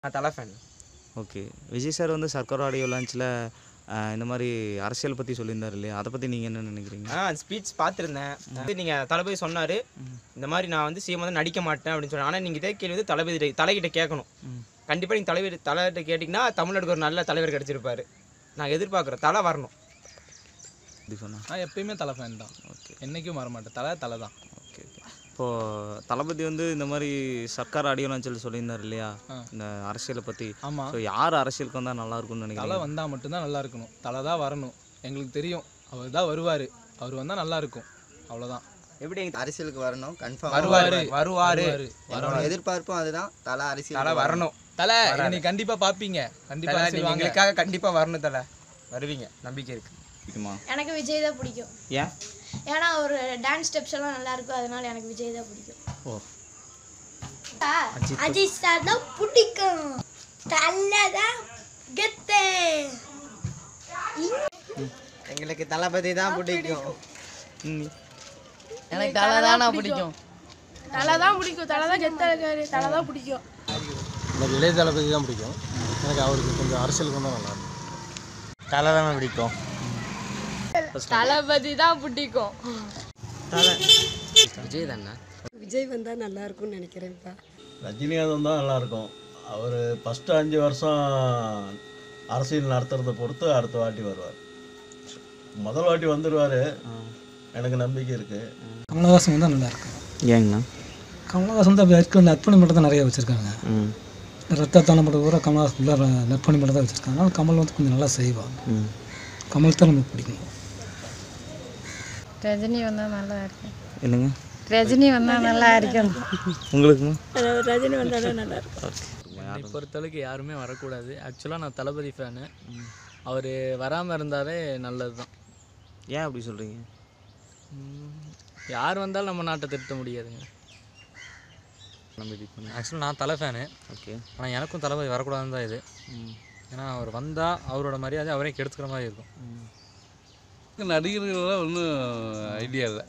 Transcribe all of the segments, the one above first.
நான் தலை fan okay Vijay sir வந்து சர்க்கார் ஆடியோ லான்ச்சில் இந்த மாதிரி அரசியல் பற்றி சொல்லியிருந்தார் இல்லையா அதை பற்றி நீங்கள் என்ன நினைக்கிறீங்க ஆ ஸ்பீச் பார்த்துருந்தேன் வந்து நீங்கள் தளபதி சொன்னார் இந்த மாதிரி நான் வந்து சிஎம் வந்து நடிக்க மாட்டேன் அப்படின்னு சொன்னேன் ஆனால் நீங்கள் இதே கேள்வி வந்து தளபதி தலைகிட்ட கேட்கணும் கண்டிப்பாக நீங்கள் தலைவர் தலைகிட்ட கேட்டிங்கன்னா தமிழ்நாட்டுக்கு ஒரு நல்ல தலைவர் கிடச்சிருப்பாரு நான் எதிர்பார்க்குறேன் தலை வரணும் இப்படி சொன்னா நான் எப்பயுமே தலை ஃபேன் தான் ஓகே என்றைக்கும் மாற மாட்டேன் தலை தலை தான் ஓகே ஓகே இப்போது தளபதி வந்து இந்த மாதிரி சர்க்கார் ஆடியோ லான்ச்சில் சொல்லியிருந்தார் இல்லையா ஆ. இந்த அரசியலை பற்றி ஆமாம் ஸோ யார் அரசியலுக்கு வந்தால் நல்லா இருக்கும்னு தலை நினைக்கிறீங்க வந்தால் மட்டும்தான் நல்லா இருக்கணும் தலை தான் வரணும் எங்களுக்கு தெரியும் அவர் தான் வருவார் அவர் வந்தால் நல்லா இருக்கும் அவ்வளோதான் எப்படி எங்க அரசியலுக்கு வரணும் கன்ஃபார்ம் வருவார் வருவார் என்னோட எதிர்பார்ப்பும் அதுதான் தலை அரசியல் தலை வரணும் தலை இதை நீ கண்டிப்பாக பார்ப்பீங்க கண்டிப்பாக தலை அரசியல் நீங்கள் வாங்க எங்களுக்காக கண்டிப்பாக வரணும் தலை வருவீங்க நம்பிக்கை இருக்குது பிடிக்குமா எனக்கு விஜய் தான் பிடிக்கும் ஏன் ஏன்னா ஒரு டான்ஸ் ஸ்டெப்ஸ் எல்லாம் நல்லா இருக்கும் அதனால எனக்கு விஜய் தான் பிடிக்கும் ஓ அஜித் சார் தான் பிடிக்கும் தலை தான் கெத்து எங்களுக்கு தளபதி தான் பிடிக்கும் ம் எனக்கு தலை தானே பிடிக்கும் தலை தான் பிடிக்கும் தலை தான் கெத்தா இருக்காரு தலை தான் பிடிக்கும் எனக்கு இளைய தளபதி தான் பிடிக்கும் எனக்கு அவருக்கு கொஞ்சம் அரசியலுக்கு வந்தால் நல்லா இருக்கும் தலை தான் பிடிக்கும் தளபதி தான் பிடிக்கும் விஜய் தானே விஜய் வந்தால் நல்லா இருக்கும்னு நினைக்கிறேன்ப்பா ரஜினிகாந்த் வந்தால் நல்லாயிருக்கும் அவர் ஃபஸ்ட்டு அஞ்சு வருஷம் அரசியல் நடத்துறதை பொறுத்து அடுத்த வாட்டி வருவார் முதல் வாட்டி வந்துடுவார் எனக்கு நம்பிக்கை இருக்குது கமலஹாசன் வந்தால் நல்லா இருக்கும் ஏங்கண்ணா கமலஹாசன் தான் இருக்க நற்பணி மட்டும் தான் நிறைய வச்சுருக்காங்க ம் ரத்த தானம் மட்டும் பூரா கமலஹாசன் ஃபுல்லாக நற்பணி மட்டும் தான் வச்சுருக்காங்க அதனால கமல் வந்து கொஞ்சம் நல்லா செய்வான் ம் கமல் தான் நமக்கு பிடிக்கும் ரஜினி வந்தால் நல்லா இருக்கும் என்னங்க ரஜினி வந்தால் நல்லா இருக்கும் உங்களுக்குமா ரஜினி வந்தாலும் நல்லா இருக்கும் ஓகே என்னை பொறுத்தளவுக்கு யாருமே வரக்கூடாது ஆக்சுவலாக நான் தளபதி ஃபேனு அவர் வராமல் இருந்தாலே நல்லது தான் ஏன் அப்படி சொல்கிறீங்க யார் வந்தாலும் நம்ம நாட்டை திருத்த முடியாதுங்க நம்பிக்கை பண்ணி ஆக்சுவலாக நான் தலை ஃபேனு ஓகே ஆனால் எனக்கும் தளபதி வரக்கூடாதுன்னு தான் இது ஏன்னா அவர் வந்தால் அவரோட மரியாதை அவரே கெடுத்துக்கிற மாதிரி இருக்கும் நடிகர்களெல்லாம் ஒன்றும் ஐடியா இல்லை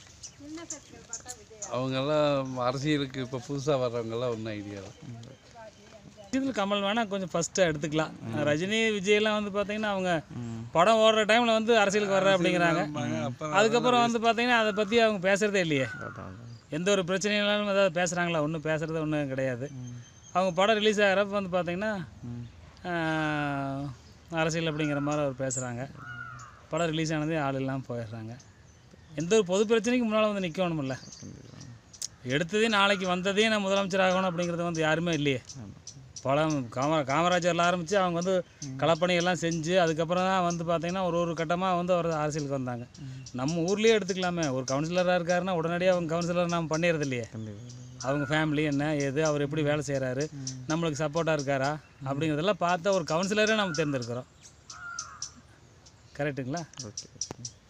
அவங்கெல்லாம் அரசியலுக்கு இப்போ புதுசாக வர்றவங்கெல்லாம் ஒன்றும் ஐடியா இல்லை இதில் கமல் வேணால் கொஞ்சம் ஃபஸ்ட்டு எடுத்துக்கலாம் ரஜினி விஜய்லாம் வந்து பார்த்தீங்கன்னா அவங்க படம் ஓடுற டைமில் வந்து அரசியலுக்கு வர்ற அப்படிங்கிறாங்க அதுக்கப்புறம் வந்து பார்த்தீங்கன்னா அதை பற்றி அவங்க பேசுகிறதே இல்லையே எந்த ஒரு பிரச்சனைனாலும் ஏதாவது பேசுகிறாங்களா ஒன்றும் பேசுகிறது ஒன்றும் கிடையாது அவங்க படம் ரிலீஸ் ஆகிறப்ப வந்து பார்த்தீங்கன்னா ஆஹ், அரசியல் அப்படிங்கிற மாதிரி அவர் பேசுகிறாங்க படம் ரிலீஸ் ஆனதே ஆள் இல்லாமல் போயிடுறாங்க எந்த ஒரு பொது பிரச்சனைக்கு முன்னால் வந்து நிற்கணுமில்ல எடுத்ததே நாளைக்கு வந்ததே நான் முதலமைச்சர் ஆகணும் அப்படிங்கிறது வந்து யாருமே இல்லையே படம் காம காமராஜரில் ஆரம்பித்து அவங்க வந்து களப்பணி எல்லாம் செஞ்சு அதுக்கப்புறம் தான் வந்து பார்த்திங்கன்னா ஒரு ஒரு கட்டமாக வந்து அவர் அரசியலுக்கு வந்தாங்க நம்ம ஊர்லேயே எடுத்துக்கலாமே ஒரு கவுன்சிலராக இருக்காருன்னா உடனடியாக அவங்க கவுன்சிலர் நம்ம பண்ணிடுறது இல்லையே அவங்க ஃபேமிலி என்ன ஏது அவர் எப்படி வேலை செய்கிறாரு நம்மளுக்கு சப்போர்ட்டாக இருக்காரா அப்படிங்கிறதெல்லாம் பார்த்தா ஒரு கவுன்சிலரே நம்ம தேர்ந்தெடுக்கிறோம் கரெக்டுங்களா ஓகே